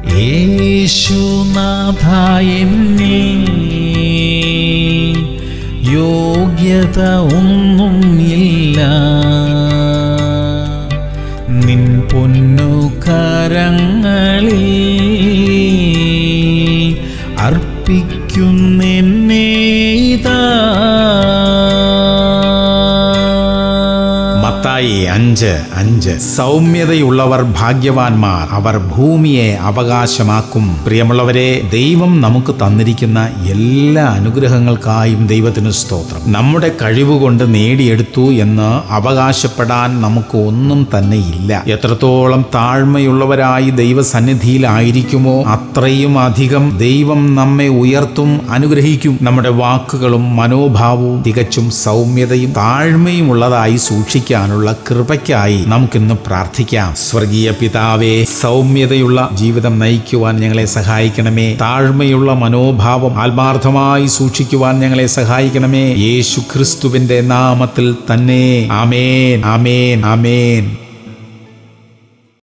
യേശുനാഥ എന്നിൽ യോഗ്യത ഒന്നും ഇല്ല നിൻ പൊന്നു കരങ്ങളിൽ അർപ്പിക്കുന്നെന്നെ ഇതാ മത്തായി അഞ്ച് അഞ്ച് സൗമ്യതയുള്ളവർ ഭാഗ്യവാന്മാർ അവർ ഭൂമിയെ അവകാശമാക്കും പ്രിയമുള്ളവരെ ദൈവം നമുക്ക് തന്നിരിക്കുന്ന എല്ലാ അനുഗ്രഹങ്ങൾക്കായും ദൈവത്തിന് സ്തോത്രം നമ്മുടെ കഴിവുകൊണ്ട് നേടിയെടുത്തു എന്ന് അവകാശപ്പെടാൻ നമുക്ക് ഒന്നും തന്നെ ഇല്ല എത്രത്തോളം താഴ്മയുള്ളവരായി ദൈവസന്നിധിയിലായിരിക്കുമോ അത്രയും അധികം ദൈവം നമ്മെ ഉയർത്തും അനുഗ്രഹിക്കും നമ്മുടെ വാക്കുകളും മനോഭാവവും തികച്ചും സൗമ്യതയും താഴ്മയും ഉള്ളതായി സൂക്ഷിക്കാനുള്ള കൃപയ്ക്കായി നമുക്കിന്ന് പ്രാർത്ഥിക്കാം സ്വർഗീയ പിതാവേ സൗമ്യതയുള്ള ജീവിതം നയിക്കുവാൻ ഞങ്ങളെ സഹായിക്കണമേ താഴ്മയുള്ള മനോഭാവം ആത്മാർത്ഥമായി സൂക്ഷിക്കുവാൻ ഞങ്ങളെ സഹായിക്കണമേ യേശു ക്രിസ്തുവിന്റെ നാമത്തിൽ തന്നെ ആമേൻ ആമേൻ ആമേൻ